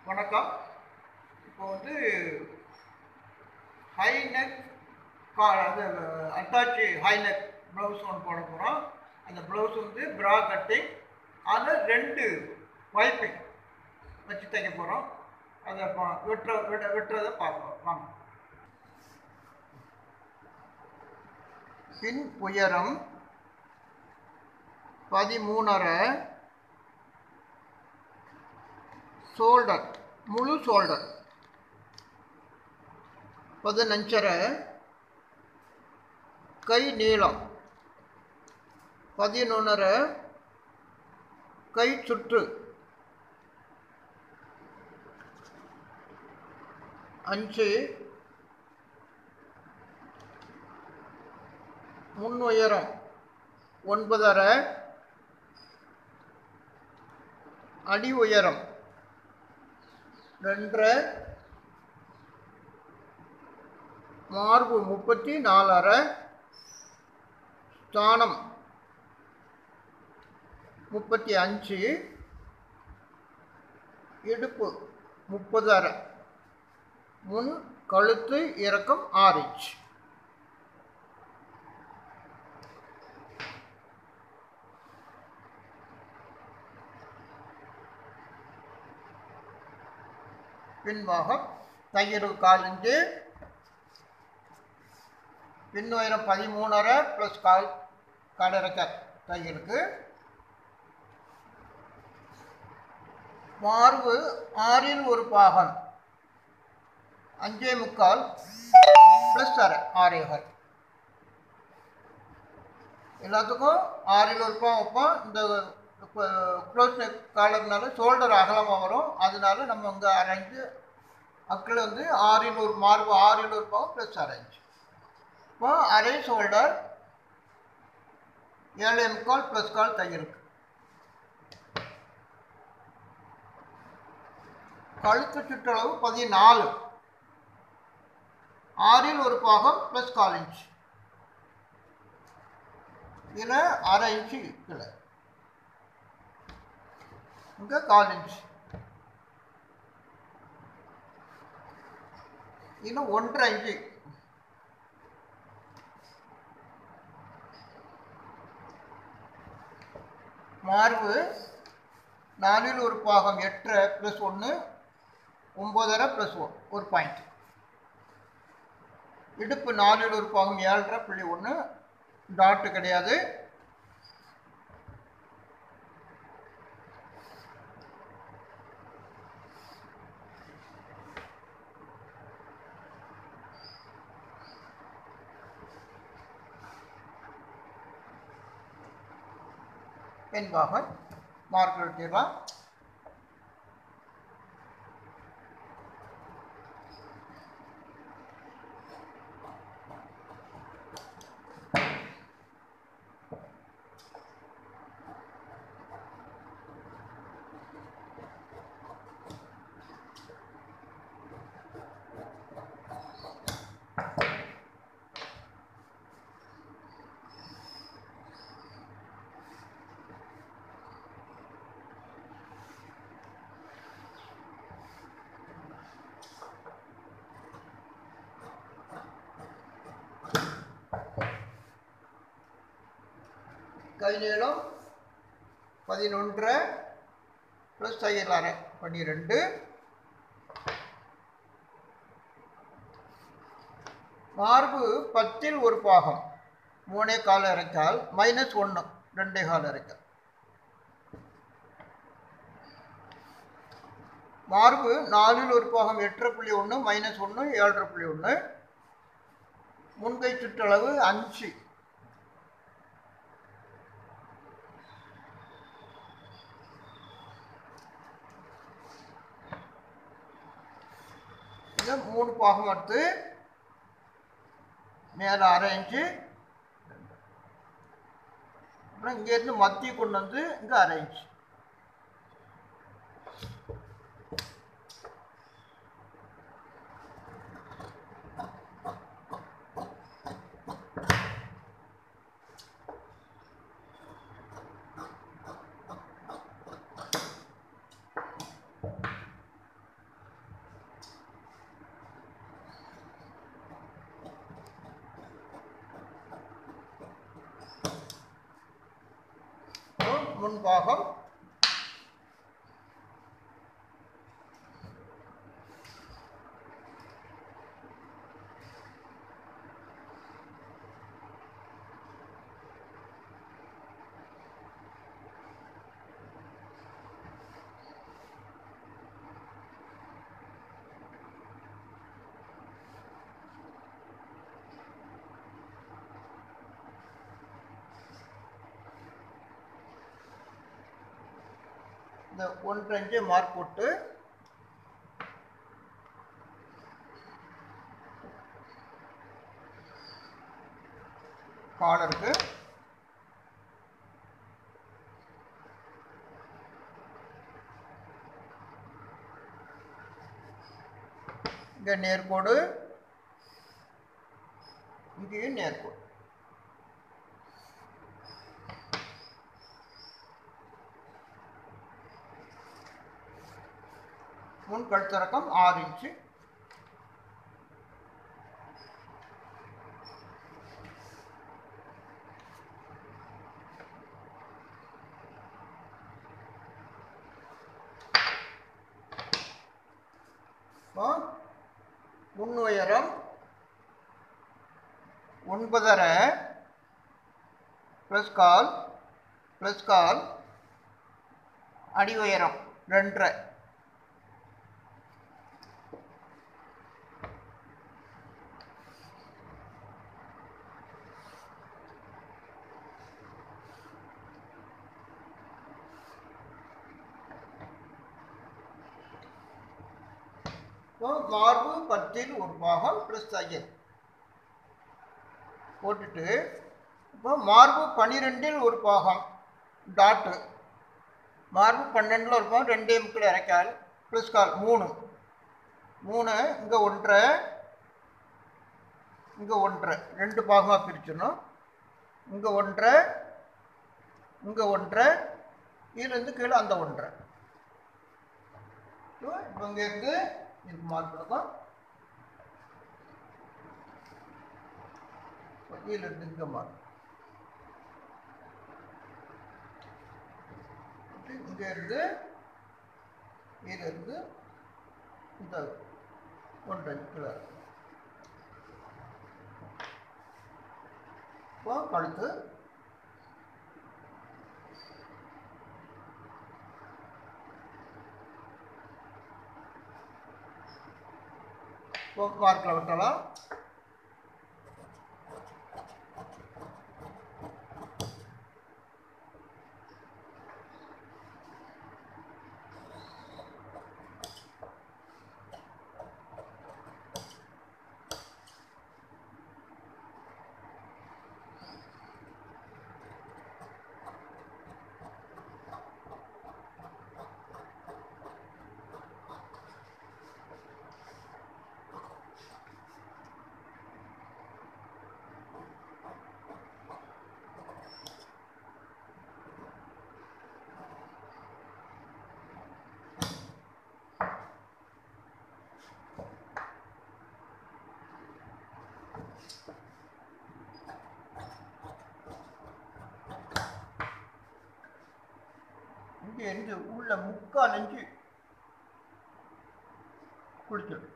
வணக்கம் இப்போ வந்து ஹை நெக் கால் அது அட்டாச்சி ஹை நெக் ப்ளவுஸ் ஒன்று போட போகிறோம் அந்த ப்ளவுஸ் வந்து ப்ரா கட்டிங் அதில் ரெண்டு வைப்பிங் வச்சு தைக்க போகிறோம் அதை பா- வெட்டுற வெட்ட வெட்டுறதை பார்க்கலாம் வாங்க பின் உயரம் பதிமூணரை ஷோல்டர் முழு ஷோல்டர் பதினஞ்சரை கை நீளம் பதினொன்றரை கை சுற்று அஞ்சு முன் உயரம் ஒன்பதரை அடி உயரம் ரெண்டரை மார்பு முப்பத்தி நாலரை ஸ்தானம் முப்பத்தி அஞ்சு இடுப்பு முப்பது அரை முன் கழுத்து இறக்கம் ஆறு இன்ச் பின்பாகம் தையல் கால் இன்ச்சு பின் உயரம் பதிமூணரை ப்ளஸ் கால் கடற்க தையலுக்கு மார்பு ஆறில் ஒரு பாகம் அஞ்சே முக்கால் ப்ளஸ் அரை ஆறேகால் எல்லாத்துக்கும் ஆறில் ஒரு பாகம் வைப்போம் இந்த க்ளோஸ் நெக் காலர்னால ஷோல்டர் அகலமாக வரும் அதனால நம்ம இங்கே அரைஞ்சு அக்கில் வந்து ஆறில் ஒரு மார்பு ஆறில் ஒரு பாகம் ப்ளஸ் அரைஞ்சு இப்போ அரை ஷோல்டர் ஏழே முக்கால் ப்ளஸ் கால் தையலுக்கு கழுத்து சுற்றளவு பதினாலு ஆறில் ஒரு பாகம் ப்ளஸ் கால் இன்ச் இதில் அரை இன்ச்சு கீழே இங்கே கால் இன்ச் இன்னும் ஒன்றரை இன்ச்சு மார்பு நாலில் ஒரு பாகம் எட்டரை ப்ளஸ் ஒன்று ஒம்போதரை ப்ளஸ் ஒன் ஒரு பாயிண்ட் இடுப்பு நாலில் ஒரு பாகம் ஏழரை புள்ளி ஒன்று டாட்டு கிடையாது என்பாக மார்க் எழுதிடலாம் கை நீளம் பதினொன்றரை ப்ளஸ் தையல் அரை பன்னிரெண்டு மார்பு பத்தில் ஒரு பாகம் மூணே கால் இறைக்கால் மைனஸ் ஒன்று ரெண்டே கால் இறைக்கால் மார்பு நாலில் ஒரு பாகம் எட்டரை புள்ளி ஒன்று மைனஸ் ஒன்று ஏழரை புள்ளி ஒன்று முன்கை சுற்றளவு அஞ்சு இதை மூணு பாகம் எடுத்து மேலே அரை இன்ச்சு அப்புறம் இங்கேருந்து மத்தி கொண்டு வந்து இங்கே அரை இன்ச்சு முன்பாகம் இந்த ஒன்றரை இன்ச்சு மார்க் போட்டு காலருக்கு இங்கே நேர்கோடு இங்கேயும் நேர்கோடு முன் கழுத்திறக்கம் ஆறு இன்ச்சு இப்போ முன் உயரம் ஒன்பதரை ப்ளஸ் கால் ப்ளஸ் கால் அடி உயரம் ரெண்டரை இப்போ மார்பு பத்தில் ஒரு பாகம் ப்ளஸ் தையல் போட்டுட்டு இப்போ மார்பு பன்னிரெண்டில் ஒரு பாகம் டாட்டு மார்பு பன்னெண்டில் ஒரு பாகம் ரெண்டே முக்கில் இறக்கால் ப்ளஸ் கால் மூணு மூணு இங்கே ஒன்றரை இங்கே ஒன்றரை ரெண்டு பாகமாக பிரிச்சிடணும் இங்கே ஒன்றரை இங்கே ஒன்றரை இதுலேருந்து கீழே அந்த ஒன்றரை ஸோ இப்போ இங்கேருந்து இதுக்கு மார்க் கொடுக்கும் இதிலிருந்து இங்கே மார்க் இங்கே இருந்து இதிலிருந்து இந்த ஒன்றை கீழே இப்போ கழுத்து மார்க்கில் விட்டலாம் இங்கே இருந்து உள்ள முக்கால் நெஞ்சு குடிச்சிடும்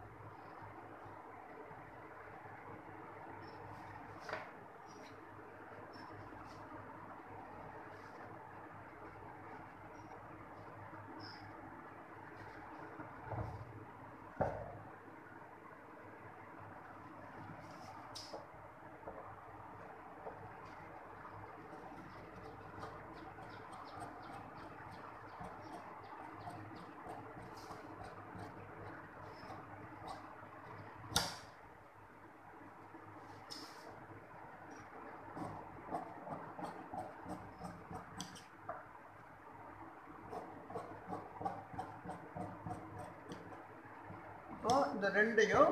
இப்போ இந்த ரெண்டையும்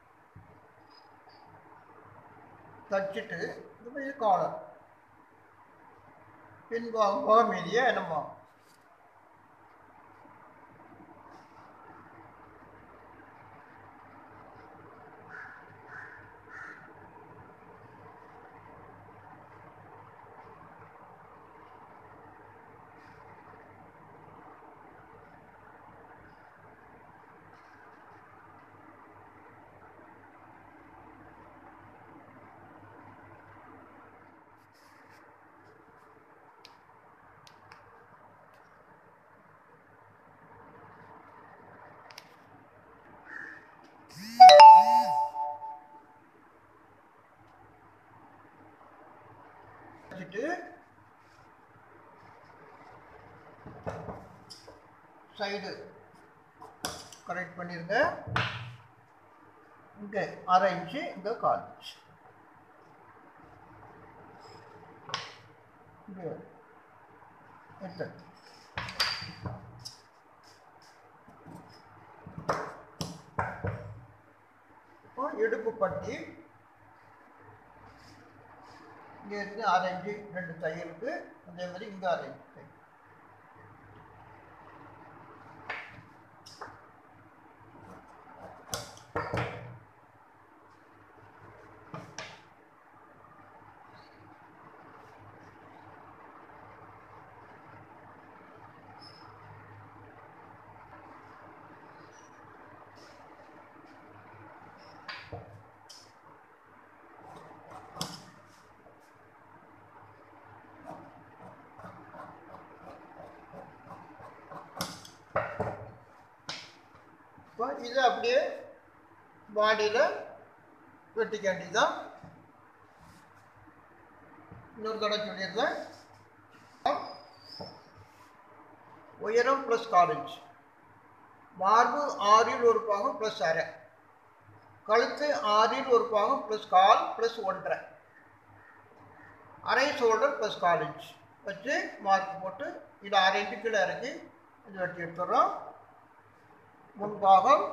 தச்சுட்டு இது போய் காலம் பின்பாகம் போக மீதியை என்னமோ இன்ச்சு சைடு கரெக்ட் பண்ணிருங்க இங்கே அரை இன்ச்சு இங்கே கால் இன்ச்சு இங்கே எத்தனை இப்போ இடுப்பு பட்டி இங்கே இருந்து அரைஞ்சு ரெண்டு தையலுக்கு அதே மாதிரி இங்கே அரைஞ்சு தையல் இப்போ இது அப்படியே பாடியில் வெட்டிக்க வேண்டியதுதான் இன்னொரு தடவை சொல்லிடுறேன் உயரம் ப்ளஸ் காலேஜ் மார்பு ஆறில் ஒரு பாகம் ப்ளஸ் அரை கழுத்து ஆறில் ஒரு பாகம் ப்ளஸ் கால் ப்ளஸ் ஒன்றரை அரை ஷோல்டர் ப்ளஸ் காலேஜ் வச்சு மார்க் போட்டு இது அரை இன்ச்சு கீழே இறக்கி இது வெட்டி எடுத்துடுறோம் முன்பாகம்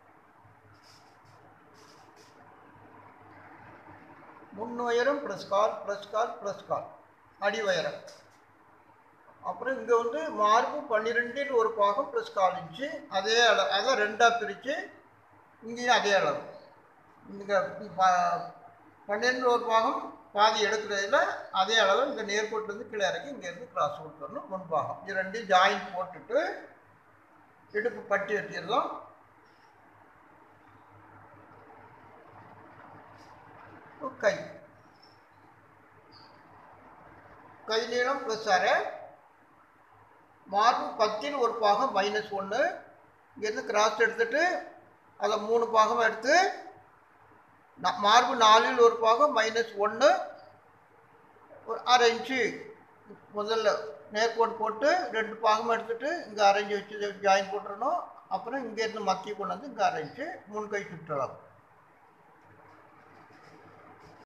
முன் உயரம் ப்ளஸ் கால் ப்ளஸ் கால் ப்ளஸ் கால் அடி உயரம் அப்புறம் இங்கே வந்து மார்பு பன்னிரெண்டில் ஒரு பாகம் ப்ளஸ் கால் இன்ச்சு அதே அளவு அதை ரெண்டாக பிரித்து இங்கேயும் அதே அளவு இங்கே பன்னெண்டு ஒரு பாகம் பாதி எடுக்கிறதுல அதே அளவு இந்த நேர்கோட்டிலேருந்து கீழே இறக்கி இங்கேருந்து கிராஸ் கொடுத்துடணும் முன்பாகம் இது ரெண்டையும் ஜாயின் போட்டுட்டு இடுப்பு பட்டி வச்சிடலாம் கை கை நீளம் ப்ளஸ் அரை மார்பு பத்தில் ஒரு பாகம் மைனஸ் ஒன்று இங்கேருந்து கிராஸ் எடுத்துட்டு அதை மூணு பாகம் எடுத்து ந- மார்பு நாலில் ஒரு பாகம் மைனஸ் ஒன்று ஒரு அரை இன்ச்சு முதல்ல நேர்கோடு போட்டு ரெண்டு பாகம் எடுத்துட்டு இங்கே அரைஞ்சி வச்சு ஜாயின் போட்டுறணும் அப்புறம் இங்கேருந்து மத்திய கொண்டு வந்து இங்கே அரைஞ்சு முன் கை சுற்றலாம்